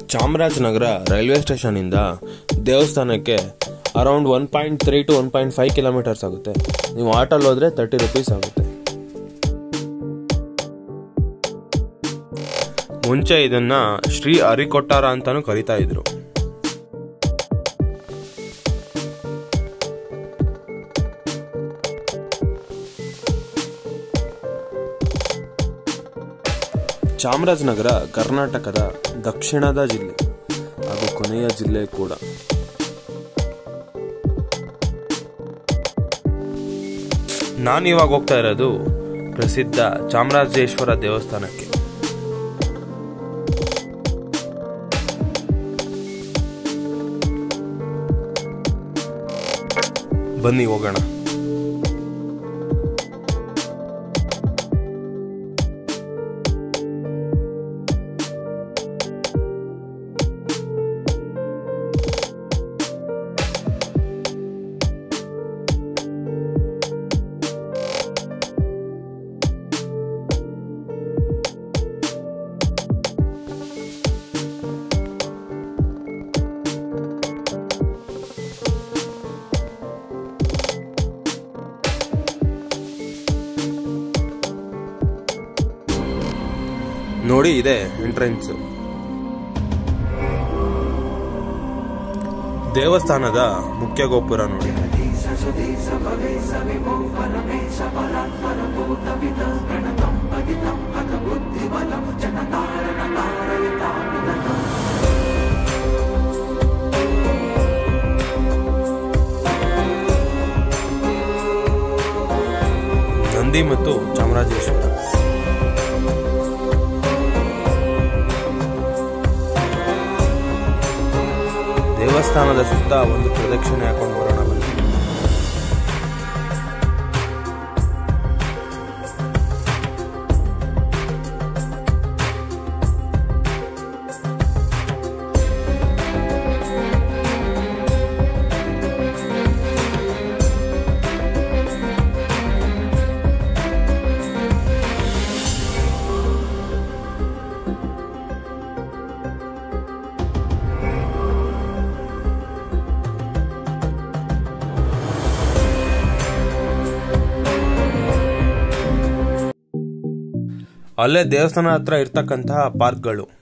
Chamarajanagar railway ಸ್ಟೇಷನಿಂದ ದೇವಸ್ಥಾನಕ್ಕೆ around one point three to one point five kilometres ಆಗುತ್ತೆ ನೀವು ಆಟೋಲ್ಲಿ ಹೋದ್ರೆ ತರ್ಟಿ ರುಪೀಸ್ ಆಗುತ್ತೆ ಮುಂಚೆ ಇದನ್ನ ಶ್ರೀ ಹರಿಕೊಟ್ಟಾರ ಅಂತಾನು ಕರಿತಾ ಇದ್ರು ಚಾಮರಾಜನಗರ ಕರ್ನಾಟಕದ ದಕ್ಷಿಣದ ಜಿಲ್ಲೆ ಹಾಗೂ ಕೊನೆಯ ಜಿಲ್ಲೆ ಕೂಡ ನಾನಿವಾಗ ಹೋಗ್ತಾ ಇರೋದು ಪ್ರಸಿದ್ಧ ಚಾಮರಾಜೇಶ್ವರ ದೇವಸ್ಥಾನಕ್ಕೆ ಬನ್ನಿ ಹೋಗೋಣ ನೋಡಿ ಇದೆ ಎಂಟ್ರೆನ್ಸ್ ದೇವಸ್ಥಾನದ ಮುಖ್ಯ ಗೋಪುರ ನೋಡಿ ನಂದಿ ಮತ್ತು ಚಾಮರಾಜೇಶ್ವರ ದೇವಸ್ಥಾನದ ಸುತ್ತ ಒಂದು ಪ್ರದಕ್ಷಿಣೆ ಹಾಕೊಂಡು ಬರೋಣ ಬನ್ನಿ ಅಲ್ಲೇ ದೇವಸ್ಥಾನ ಹತ್ರ ಇರ್ತಕ್ಕಂತಹ ಪಾರ್ಕ್ಗಳು